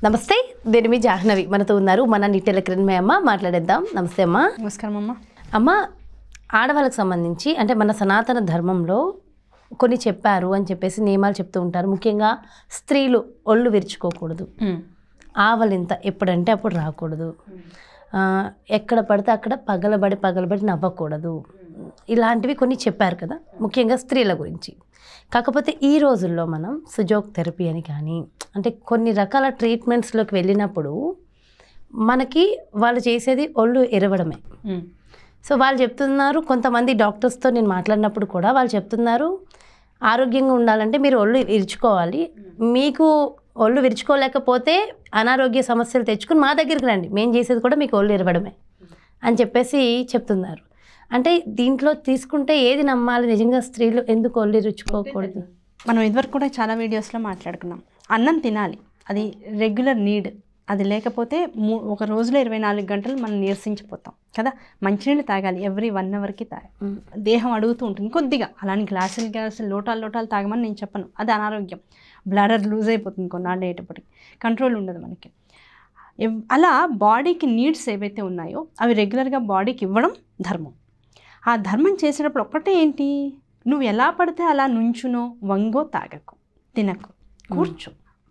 నమస్తే దీని మీ జాహ్నవి మనతో ఉన్నారు మన నిట్టెల కిరణ్మయ్య అమ్మ మాట్లాడేద్దాం నమస్తే అమ్మ నమస్కారం అమ్మ అమ్మ ఆడవాళ్ళకి సంబంధించి అంటే మన సనాతన ధర్మంలో కొన్ని చెప్పారు అని చెప్పేసి నియమాలు చెప్తూ ఉంటారు ముఖ్యంగా స్త్రీలు ఒళ్ళు విరుచుకోకూడదు ఆవలింత ఎప్పుడంటే అప్పుడు రాకూడదు ఆ, ఎక్కడ పడితే అక్కడ పగలబడి పగలబడి నవ్వకూడదు ఇలాంటివి కొన్ని చెప్పారు కదా ముఖ్యంగా స్త్రీల గురించి కాకపోతే ఈ రోజుల్లో మనం సుజోక్ థెరపీ అని కానీ అంటే కొన్ని రకాల ట్రీట్మెంట్స్లోకి వెళ్ళినప్పుడు మనకి వాళ్ళు చేసేది ఒళ్ళు ఎరవడమే సో వాళ్ళు చెప్తున్నారు కొంతమంది డాక్టర్స్తో నేను మాట్లాడినప్పుడు కూడా వాళ్ళు చెప్తున్నారు ఆరోగ్యంగా ఉండాలంటే మీరు ఒళ్ళు విరుచుకోవాలి మీకు ఒళ్ళు విరుచుకోలేకపోతే అనారోగ్య సమస్యలు తెచ్చుకుని మా దగ్గరికి రండి మేము చేసేది కూడా మీకు ఒళ్ళు ఇరవడమే అని చెప్పేసి చెప్తున్నారు అంటే దీంట్లో తీసుకుంటే ఏది నమ్మాలి నిజంగా స్త్రీలు ఎందుకు ఒళ్ళు రుచుకోకూడదు మనం ఇదివరకు కూడా చాలా వీడియోస్లో మాట్లాడుకున్నాం అన్నం తినాలి అది రెగ్యులర్ నీడ్ అది లేకపోతే మూ ఒక రోజులో ఇరవై నాలుగు గంటలు మనం నీరసించిపోతాం కదా మంచినీళ్ళు తాగాలి ఎవ్రీ వన్ అవర్కి తాగాలి దేహం అడుగుతూ ఉంటుంది కొద్దిగా అలాని గ్లాసులు గ్లాసులు లోటాలు లోటాలు తాగమని నేను చెప్పను అది అనారోగ్యం బ్లాడర్ లూజ్ అయిపోతుంది కొన్నాళ్ళు అయ్యేటప్పటికి కంట్రోల్ ఉండదు మనకి ఎవ్- అలా బాడీకి నీడ్స్ ఏవైతే ఉన్నాయో అవి రెగ్యులర్గా బాడీకి ఇవ్వడం ధర్మం ఆ ధర్మం చేసేటప్పుడు ఒక్కటే ఏంటి నువ్వు ఎలా పడితే అలా నుంచునో వంగో తాగకు తినకు కూర్చో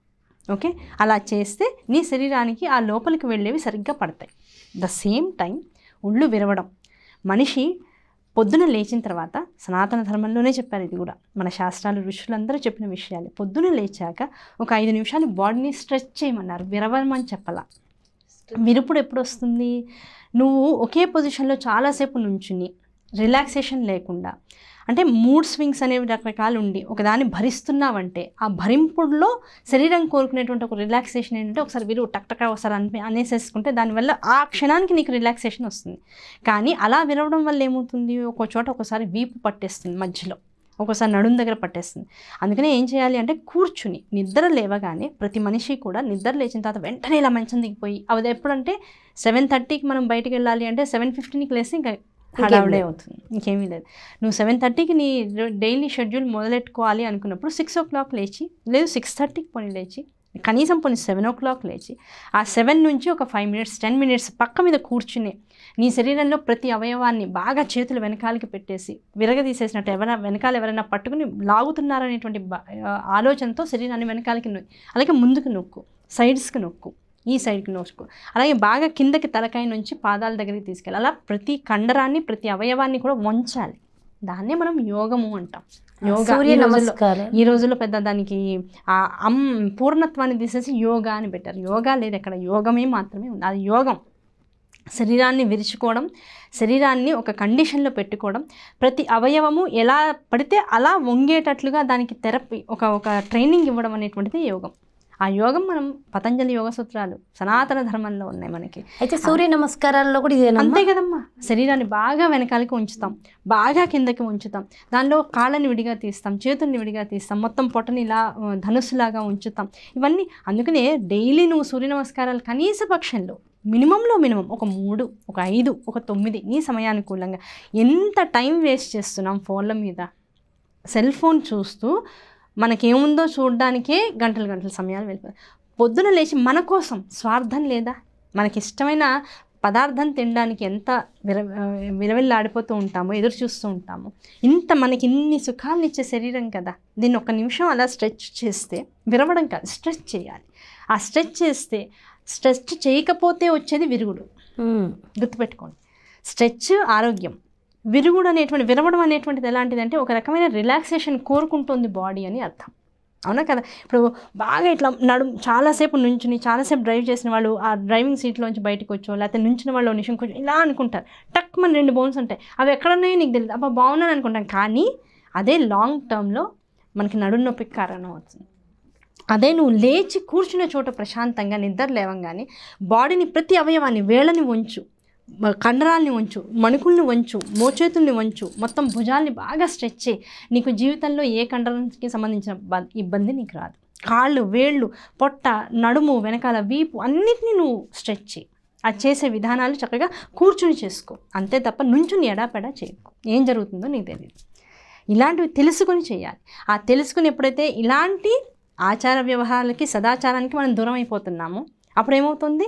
ఓకే అలా చేస్తే నీ శరీరానికి ఆ లోపలికి వెళ్ళేవి సరిగ్గా పడతాయి ద సేమ్ టైం ఒళ్ళు విరవడం మనిషి పొద్దున లేచిన తర్వాత సనాతన ధర్మంలోనే చెప్పారు ఇది కూడా మన శాస్త్రాలు ఋషులందరూ చెప్పిన విషయాలు పొద్దున లేచాక ఒక ఐదు నిమిషాలు బాడీని స్ట్రెచ్ చేయమన్నారు విరవమని చెప్పాల విరుపుడు ఎప్పుడు వస్తుంది నువ్వు ఒకే పొజిషన్లో చాలాసేపు నుంచుని రిలాక్సేషన్ లేకుండా అంటే మూడ్ స్వింగ్స్ అనేవి రకరకాలు ఉండి ఒకదాన్ని భరిస్తున్నావంటే ఆ భరింపుడులో శరీరం కోరుకునేటువంటి ఒక రిలాక్సేషన్ ఏంటంటే ఒకసారి విరువు టక్ టక్ ఒకసారి అని అనేసేసుకుంటే దానివల్ల ఆ క్షణానికి నీకు రిలాక్సేషన్ వస్తుంది కానీ అలా విరవడం వల్ల ఏమవుతుంది ఒక చోట ఒకసారి వీపు పట్టేస్తుంది మధ్యలో ఒక్కోసారి నడుం దగ్గర పట్టేస్తుంది అందుకనే ఏం చేయాలి అంటే కూర్చుని నిద్ర లేవగానే ప్రతి మనిషి కూడా నిద్ర లేచిన తర్వాత వెంటనే ఇలా మంచం దిగిపోయి అది ఎప్పుడంటే సెవెన్ థర్టీకి మనం బయటికి వెళ్ళాలి అంటే సెవెన్ ఫిఫ్టీన్కి లేసి ఇంకా హడావుడే అవుతుంది ఇంకేమీ లేదు నువ్వు సెవెన్ థర్టీకి నీ డైలీ షెడ్యూల్ మొదలెట్టుకోవాలి అనుకున్నప్పుడు సిక్స్ ఓ క్లాక్ లేచి లేదు సిక్స్ థర్టీకి పోనీ లేచి కనీసం పోనీ సెవెన్ ఓ క్లాక్ లేచి ఆ సెవెన్ నుంచి ఒక ఫైవ్ మినిట్స్ టెన్ మినిట్స్ పక్క మీద కూర్చుని నీ శరీరంలో ప్రతి అవయవాన్ని బాగా చేతులు వెనకాలకి పెట్టేసి విరగదీసేసినట్టు ఎవరైనా వెనకాల ఎవరైనా పట్టుకుని లాగుతున్నారనేటువంటి బ- ఆ, ఆలోచనతో శరీరాన్ని వెనకాలకి నొక్కి అలాగే ముందుకు నొక్కు సైడ్స్కి నొక్కు ఈ సైడ్కి నోచుకో అలాగే బాగా కిందకి తలకాయ నుంచి పాదాల దగ్గరికి తీసుకెళ్ళి అలా ప్రతి కండరాన్ని ప్రతి అవయవాన్ని కూడా వంచాలి దాన్నే మనం యోగము అంటాం యోగా సూర్య ఈ రోజుల్లో- నమస్కారం ఈ రోజుల్లో పెద్ద దానికి ఆ అమ్ పూర్ణత్వాన్ని తీసేసి యోగా అని పెట్టారు యోగా లేదు అక్కడ యోగమే మాత్రమే ఉంది అది యోగం శరీరాన్ని విరుచుకోవడం శరీరాన్ని ఒక కండిషన్లో పెట్టుకోవడం ప్రతి అవయవము ఎలా పడితే అలా వంగేటట్లుగా దానికి థెరపీ ఒక ఒక ట్రైనింగ్ ఇవ్వడం అనేటువంటిది యోగం ఆ యోగం మనం పతంజలి యోగ సూత్రాలు సనాతన ధర్మంలో ఉన్నాయి మనకి అయితే సూర్య నమస్కారాల్లో కూడా ఇదేనమ్మా అంతే కదమ్మా శరీరాన్ని బాగా వెనకాలకి ఉంచుతాం బాగా కిందకి ఉంచుతాం దానిలో కాళ్ళని విడిగా తీస్తాం చేతుల్ని విడిగా తీస్తాం మొత్తం పొట్టని ఇలా ఆ, ధనుస్సులాగా ఉంచుతాం ఇవన్నీ అందుకనే డైలీ నువ్వు సూర్య నమస్కారాలు కనీస పక్షంలో మినిమంలో మినిమం ఒక మూడు ఒక ఐదు ఒక తొమ్మిది నీ సమయానుకూలంగా ఎంత టైం వేస్ట్ చేస్తున్నాం ఫోన్ల మీద సెల్ ఫోన్ చూస్తూ మనకేముందో చూడడానికే గంటలు గంటల సమయాలు వెళ్ళిపోయి పొద్దున లేచి మన కోసం స్వార్థం లేదా మనకి ఇష్టమైన పదార్థం తినడానికి ఎంత విర విరవిల్లాడిపోతూ ఉంటామో ఎదురు చూస్తూ ఉంటాము ఇంత మనకి ఇన్ని సుఖాలను ఇచ్చే శరీరం కదా దీన్ని ఒక నిమిషం అలా స్ట్రెచ్ చేస్తే విరవడం కాదు స్ట్రెచ్ చేయాలి ఆ స్ట్రెచ్ చేస్తే స్ట్రెచ్ చేయకపోతే వచ్చేది విరుగుడు ఉమ్. గుర్తుపెట్టుకోండి స్ట్రెచ్ ఆరోగ్యం విరుగుడు అనేటువంటి విరవడం అనేటువంటిది ఎలాంటిది అంటే ఒక రకమైన రిలాక్సేషన్ కోరుకుంటుంది బాడీ అని అర్థం అవునా కదా ఇప్పుడు బాగా ఇట్లా నడు చాలాసేపు నుంచుని చాలాసేపు డ్రైవ్ చేసిన వాళ్ళు ఆ డ్రైవింగ్ సీట్లోంచి బయటకు వచ్చో లేకపోతే నుంచిన వాళ్ళు ఓ నిమిషం కొంచెం ఇలా అనుకుంటారు టక్ మన రెండు బోన్స్ ఉంటాయి అవి ఎక్కడున్నాయో నీకు తెలియదు అబ్బా బాగున్నాను అనుకుంటాం కానీ అదే లాంగ్ టర్మ్లో మనకి నడుము నొప్పికి కారణం అవుతుంది అదే నువ్వు లేచి కూర్చునే చోట ప్రశాంతంగా నిద్ర లేవంగానే బాడీని ప్రతి అవయవాన్ని వేళ్ళని వంచు మ- కండరాల్ని వంచు మణుకుల్ని వంచు మోచేతుల్ని వంచు మొత్తం భుజాల్ని బాగా స్ట్రెచ్ చేయి నీకు జీవితంలో ఏ కండరానికి సంబంధించిన బ- ఇబ్బంది నీకు రాదు కాళ్ళు వేళ్ళు పొట్ట నడుము వెనకాల వీపు అన్నిటినీ నువ్వు స్ట్రెచ్ చేయి అది చేసే విధానాలు చక్కగా కూర్చుని చేసుకో అంతే తప్ప నుంచుని ఎడాపెడా చేయకు ఏం జరుగుతుందో నీకు తెలియదు ఇలాంటివి తెలుసుకొని చేయాలి ఆ తెలుసుకుని ఎప్పుడైతే ఇలాంటి ఆచార వ్యవహారాలకి సదాచారానికి మనం దూరం అయిపోతున్నాము అప్పుడు ఏమవుతుంది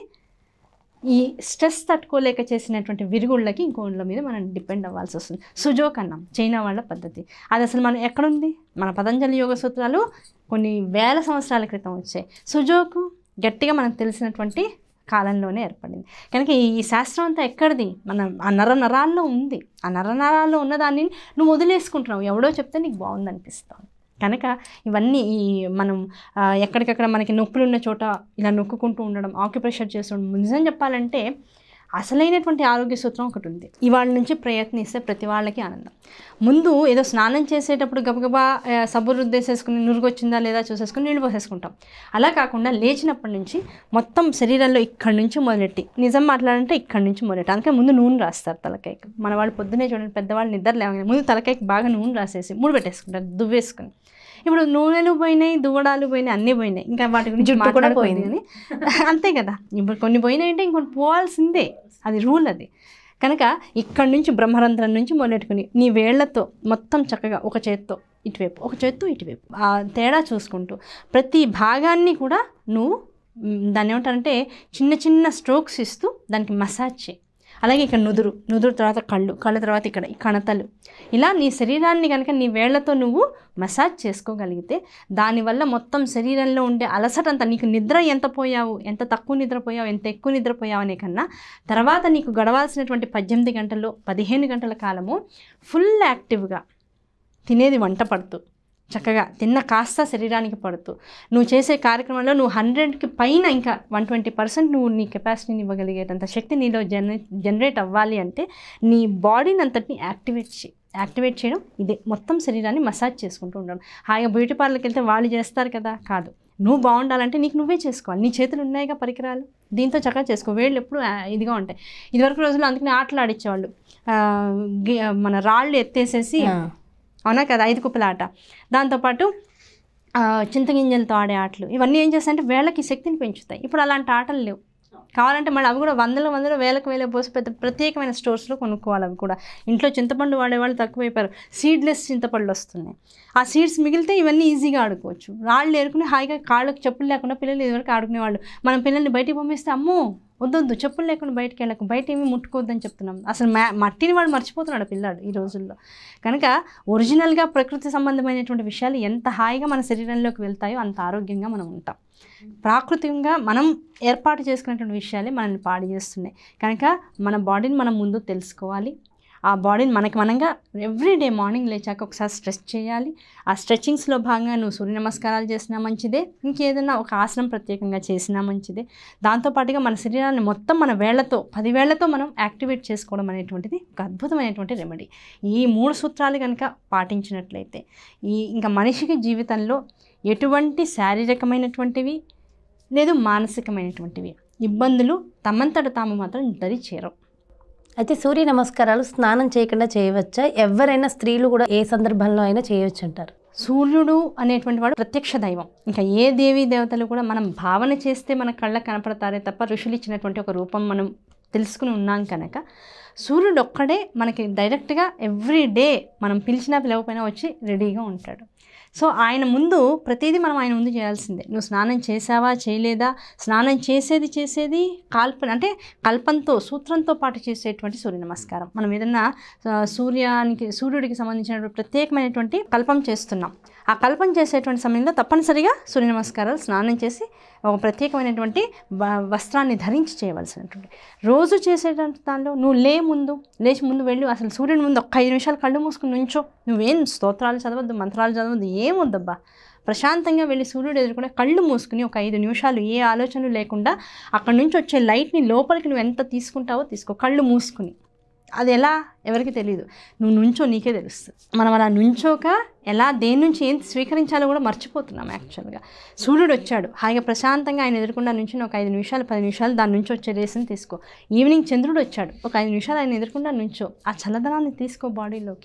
ఈ స్ట్రెస్ తట్టుకోలేక చేసినటువంటి విరుగుళ్ళకి ఇంకోళ్ళ మీద మనం డిపెండ్ అవ్వాల్సి వస్తుంది సుజోక్ అన్నాం చైనా వాళ్ళ పద్ధతి అది అసలు మనం ఎక్కడుంది మన పతంజలి యోగ సూత్రాలు కొన్ని వేల సంవత్సరాల క్రితం వచ్చాయి సుజోకు గట్టిగా మనకు తెలిసినటువంటి కాలంలోనే ఏర్పడింది కనుక ఈ శాస్త్రం అంతా ఎక్కడిది మన ఆ నర నరాల్లో ఉంది ఆ నర నరాల్లో ఉన్నదాన్ని నువ్వు వదిలేసుకుంటున్నావు ఎవడో చెప్తే నీకు బాగుంది అనిపిస్తావు కనుక ఇవన్నీ ఈ మనం ఆ, ఎక్కడికక్కడ మనకి నొప్పులు ఉన్న చోట ఇలా నొక్కుకుంటూ ఉండడం ఆక్యుప్రెషర్ చేస్తుండడం నిజం చెప్పాలంటే అసలైనటువంటి ఆరోగ్య సూత్రం ఒకటి ఉంది ఇవాళ నుంచి ప్రయత్నిస్తే ప్రతి వాళ్ళకి ఆనందం ముందు ఏదో స్నానం చేసేటప్పుడు గబగబా ఆ, సబ్బు రుద్దేసేసుకుని నురుగొచ్చిందా లేదా చూసేసుకుని నీళ్ళు పోసేసుకుంటాం అలా కాకుండా లేచినప్పటి నుంచి మొత్తం శరీరంలో ఇక్కడి నుంచి మొదలెట్టి నిజం మాట్లాడాలంటే ఇక్కడి నుంచి మొదలెట్టి అందుకే ముందు నూనె రాస్తారు తలకాయకి మన వాళ్ళు పొద్దునే చూడండి పెద్దవాళ్ళు నిద్ర లేవగానే ముందు తలకాయకి బాగా నూనె రాసేసి మూడు పెట్టేసుకుంటారు దువ్వేసుకుని ఇప్పుడు నూనెలు పోయినాయి దువ్వడాలు పోయినాయి అన్నీ పోయినాయి ఇంకా వాటి గురించి జుట్టు కూడా మాట్లాడకూడదు పోయింది. కానీ అంతే కదా ఇప్పుడు కొన్ని పోయినాయి అంటే ఇంకొన్ని పోవాల్సిందే అది రూల్ అది కనుక ఇక్కడి నుంచి బ్రహ్మరంధ్రం నుంచి మొదలెట్టుకుని నీ వేళ్లతో మొత్తం చక్కగా ఒక చేత్తో ఇటువైపు ఒక చేత్తో ఇటువైపు ఆ తేడా చూసుకుంటూ ప్రతి భాగాన్ని కూడా నువ్వు మ్, దాన్ని ఏమంటారంటే చిన్న చిన్న స్ట్రోక్స్ ఇస్తూ దానికి మసాజ్ చేయి అలాగే ఇక్కడ నుదురు నుదురు తర్వాత కళ్ళు కళ్ళ తర్వాత ఇక్కడ ఈ కణతలు ఇలా నీ శరీరాన్ని కనుక నీ వేళ్లతో నువ్వు మసాజ్ చేసుకోగలిగితే దానివల్ల మొత్తం శరీరంలో ఉండే అలసట అంతా నీకు నిద్ర ఎంత పోయావు ఎంత తక్కువ నిద్రపోయావు ఎంత ఎక్కువ నిద్రపోయావు అనే కన్నా తర్వాత నీకు గడవాల్సినటువంటి పద్దెనిమిది గంటల్లో పదిహేను గంటల కాలము ఫుల్ యాక్టివ్గా తినేది వంట పడుతూ చక్కగా తిన్న కాస్త శరీరానికి పడుతూ నువ్వు చేసే కార్యక్రమంలో నువ్వు హండ్రెడ్కి పైన ఇంకా వన్ ట్వంటీ పర్సెంట్ నువ్వు నీ కెపాసిటీని ఇవ్వగలిగేటంత శక్తి నీలో జనరే జనరేట్ అవ్వాలి అంటే నీ బాడీని అంతటిని యాక్టివేట్ చేయి యాక్టివేట్ చేయడం ఇదే మొత్తం శరీరాన్ని మసాజ్ చేసుకుంటూ ఉండడం హాయిగా బ్యూటీ పార్లర్కి వెళ్తే వాళ్ళు చేస్తారు కదా కాదు నువ్వు బాగుండాలంటే నీకు నువ్వే చేసుకోవాలి నీ చేతులు ఉన్నాయిగా పరికరాలు దీంతో చక్కగా చేసుకో వేళ్ళు ఎప్పుడు ఆ, ఇదిగా ఉంటాయి ఇదివరకు రోజుల్లో అందుకని ఆటలు ఆడించేవాళ్ళు ఆ, గి- మన రాళ్ళు ఎత్తేసేసి ఆ. అవునా కదా ఐదు కుప్పల ఆట దాంతోపాటు ఆ, చింతగింజలతో ఆడే ఆటలు ఇవన్నీ ఏం చేస్తాయంటే వేళ్ళకి శక్తిని పెంచుతాయి ఇప్పుడు అలాంటి ఆటలు లేవు కావాలంటే మళ్ళీ అవి కూడా వందల వందల వేలకు వేల పోసి పెద్ద ప్రత్యేకమైన స్టోర్స్లో కొనుక్కోవాలి అవి కూడా ఇంట్లో చింతపండు వాడేవాళ్ళు తక్కువైపోయారు సీడ్లెస్ చింతపండు వస్తున్నాయి ఆ సీడ్స్ మిగిలితే ఇవన్నీ ఈజీగా ఆడుకోవచ్చు రాళ్ళు ఏరుకుని హాయిగా కాళ్ళకు చెప్పులు లేకుండా పిల్లలు ఇదివరకు ఆడుకునేవాళ్ళు మనం పిల్లల్ని బయటికి పంపిస్తే అమ్మో వద్దొద్దు చెప్పులు లేకుండా బయటికి వెళ్ళకు బయట ఏమీ ముట్టుకోవద్దని చెప్తున్నాం అసలు మ్యా మట్టిని వాడు మర్చిపోతున్నాడు పిల్లాడు ఈ రోజుల్లో కనుక ఒరిజినల్గా ప్రకృతి సంబంధమైనటువంటి విషయాలు ఎంత హాయిగా మన శరీరంలోకి వెళ్తాయో అంత ఆరోగ్యంగా మనం ఉంటాం ప్రాకృతికంగా మనం ఏర్పాటు చేసుకునేటువంటి విషయాలే మనల్ని పాడు చేస్తున్నాయి కనుక మన బాడీని మనం ముందు తెలుసుకోవాలి ఆ బాడీని మనకి మనంగా ఎవ్రీడే మార్నింగ్ లేచాక ఒకసారి స్ట్రెచ్ చేయాలి ఆ స్ట్రెచ్చింగ్స్లో భాగంగా నువ్వు సూర్య నమస్కారాలు చేసినా మంచిదే ఇంకేదైనా ఒక ఆసనం ప్రత్యేకంగా చేసినా మంచిదే దాంతోపాటుగా మన శరీరాన్ని మొత్తం మన వేళ్లతో పది వేళ్లతో మనం యాక్టివేట్ చేసుకోవడం అనేటువంటిది ఒక అద్భుతమైనటువంటి రెమెడీ ఈ మూడు సూత్రాలు కనుక పాటించినట్లయితే ఈ ఇంకా మనిషికి జీవితంలో ఎటువంటి శారీరకమైనటువంటివి లేదు మానసికమైనటువంటివి ఇబ్బందులు తమంతట తాము మాత్రం దరి చేరవు అయితే సూర్య నమస్కారాలు స్నానం చేయకుండా చేయవచ్చా ఎవరైనా స్త్రీలు కూడా ఏ సందర్భంలో అయినా చేయొచ్చు అంటారు సూర్యుడు అనేటువంటి వాడు ప్రత్యక్ష దైవం ఇంకా ఏ దేవీ దేవతలు కూడా మనం భావన చేస్తే మన కళ్ళకు కనపడతారే తప్ప ఋషులు ఇచ్చినటువంటి ఒక రూపం మనం తెలుసుకుని ఉన్నాం కనుక సూర్యుడు ఒక్కడే మనకి డైరెక్ట్గా ఎవ్రీ డే మనం పిలిచినా పిలవకపోయినా వచ్చి రెడీగా ఉంటాడు సో ఆయన ముందు ప్రతిదీ మనం ఆయన ముందు చేయాల్సిందే నువ్వు స్నానం చేసావా చేయలేదా స్నానం చేసేది చేసేది కాల్పన అంటే కల్పంతో సూత్రంతో పాటు చేసేటువంటి సూర్య నమస్కారం మనం ఏదన్నా ఆ, సూర్యానికి సూర్యుడికి సంబంధించినటువంటి ప్రత్యేకమైనటువంటి కల్పం చేస్తున్నాం ఆ కల్పం చేసేటువంటి సమయంలో తప్పనిసరిగా సూర్య నమస్కారాలు స్నానం చేసి ఒక ప్రత్యేకమైనటువంటి వ- వస్త్రాన్ని ధరించి చేయవలసినటువంటి రోజు చేసేటువంటి దానిలో నువ్వు లే ముందు లేచి ముందు వెళ్ళి అసలు సూర్యుని ముందు ఒక్క ఐదు నిమిషాలు కళ్ళు మూసుకుని నుంచో నువ్వేం స్తోత్రాలు చదవద్దు మంత్రాలు చదవద్దు ఏమొద్దబ్బా ప్రశాంతంగా వెళ్ళి సూర్యుడు ఎదుర్కొనే కళ్ళు మూసుకుని ఒక ఐదు నిమిషాలు ఏ ఆలోచనలు లేకుండా అక్కడ నుంచి వచ్చే లైట్ని లోపలికి నువ్వు ఎంత తీసుకుంటావో తీసుకో కళ్ళు మూసుకుని అది ఎలా ఎవరికి తెలియదు నువ్వు నుంచో నీకే తెలుస్తుంది మనం అలా నుంచోక ఎలా దేని నుంచి ఏం స్వీకరించాలో కూడా మర్చిపోతున్నాం యాక్చువల్గా సూర్యుడు వచ్చాడు హాయిగా ప్రశాంతంగా ఆయన ఎదుర్కొన్న నుంచి ఒక ఐదు నిమిషాలు పది నిమిషాలు దాని నుంచి వచ్చే రేసుని తీసుకో ఈవినింగ్ చంద్రుడు వచ్చాడు ఒక ఐదు నిమిషాలు ఆయన ఎదుర్కొన్న నుంచో ఆ చల్లదనాన్ని తీసుకో బాడీలోకి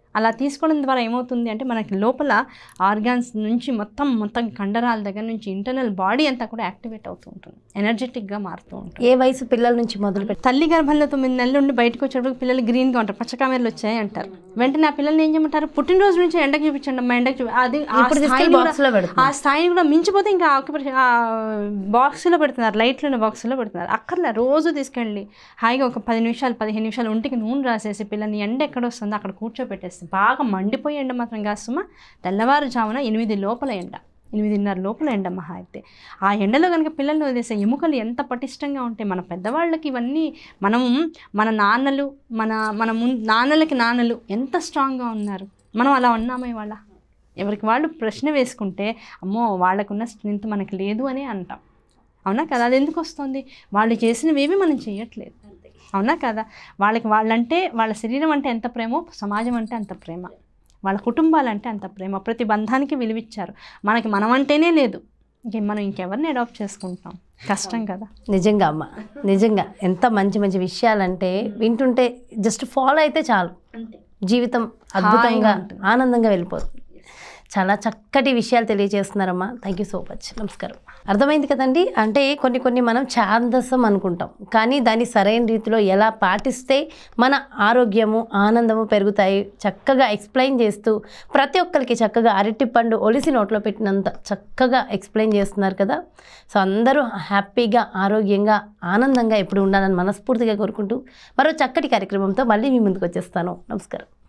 అలా తీసుకోవడం ద్వారా ఏమవుతుంది అంటే మనకి లోపల ఆర్గాన్స్ నుంచి మొత్తం మొత్తం కండరాల దగ్గర నుంచి ఇంటర్నల్ బాడీ అంతా కూడా యాక్టివేట్ అవుతూ ఉంటుంది ఎనర్జెటిక్గా మారుతూ ఉంటుంది ఏ వయసు పిల్లల నుంచి మొదలు పెట్టి తల్లి గర్భంలో తొమ్మిది నెలలు ఉండి బయటకు వచ్చేటప్పుడు పిల్లలు గ్రీన్గా ఉంటారు పచ్చకామెరలు వచ్చాయి అంటారు వెంటనే ఆ పిల్లల్ని ఏం చేయమంటారు పుట్టినరోజు నుంచి ఎండకు చూపించండి అమ్మా ఎండకు చూపి అది ఆ ఇప్పుడు తీసుకెళ్ళి స్థాయిని కూడా- box లో పెడుతున్నారు. ఆ స్థాయిని కూడా మించిపోతే ఇంకా ఆక్యుపేషన్ బాక్స్లో పెడుతున్నారు లైట్లను బాక్స్లో పెడుతున్నారు అక్కర్లే రోజు తీసుకెళ్ళి హాయిగా ఒక పది నిమిషాలు పదిహేను నిమిషాలు ఒంటికి నూనె రాసేసి పిల్లల్ని ఎండ ఎక్కడ వస్తుందో అక్కడ కూర్చోబెట్టేసి బాగా మండిపోయే ఎండ మాత్రం కాస్తుమా తెల్లవారుజామున ఎనిమిది లోపల ఎండ ఎనిమిదిన్నర లోపల ఎండ మహా అయితే ఆ ఎండలో కనుక పిల్లల్ని వదిలేసే ఎముకలు ఎంత పటిష్టంగా ఉంటాయి మన పెద్దవాళ్ళకి ఇవన్నీ మనం మన నాన్నలు మన మన ముం నాన్నలకి నాన్నలు ఎంత స్ట్రాంగ్గా ఉన్నారు మనం అలా ఉన్నామా ఇవాళ ఎవరికి వాళ్ళు ప్రశ్న వేసుకుంటే అమ్మో వాళ్ళకున్న స్ట్రెంత్ మనకి లేదు అని అంటాం అవునా కదా అది ఎందుకు వస్తుంది వాళ్ళు చేసినవేవి మనం చేయట్లేదు అవునా కదా వాళ్ళకి వాళ్ళంటే వాళ్ళ శరీరం అంటే ఎంత ప్రేమో సమాజం అంటే అంత ప్రేమ వాళ్ళ కుటుంబాలంటే అంత ప్రేమ ప్రతి బంధానికి విలువిచ్చారు మనకి మనం అంటేనే లేదు ఇంక మనం ఇంకెవరిని అడాప్ట్ చేసుకుంటాం కష్టం కదా నిజంగా అమ్మ నిజంగా ఎంత మంచి మంచి విషయాలంటే వింటుంటే జస్ట్ ఫాలో అయితే చాలు జీవితం అద్భుతంగా ఉంటుంది. ఆనందంగా వెళ్ళిపోతుంది చాలా చక్కటి విషయాలు తెలియజేస్తున్నారమ్మా థ్యాంక్ యూ సో మచ్ నమస్కారం అర్థమైంది కదండి అంటే కొన్ని కొన్ని మనం ఛాందసం అనుకుంటాం కానీ దాన్ని సరైన రీతిలో ఎలా పాటిస్తే మన ఆరోగ్యము ఆనందము పెరుగుతాయి చక్కగా ఎక్స్ప్లెయిన్ చేస్తూ ప్రతి ఒక్కరికి చక్కగా అరటి పండు ఒలిసి నోట్లో పెట్టినంత చక్కగా ఎక్స్ప్లెయిన్ చేస్తున్నారు కదా సో అందరూ హ్యాపీగా ఆరోగ్యంగా ఆనందంగా ఎప్పుడు ఉండాలని మనస్ఫూర్తిగా కోరుకుంటూ మరో చక్కటి కార్యక్రమంతో మళ్ళీ మీ ముందుకు వచ్చేస్తాను నమస్కారం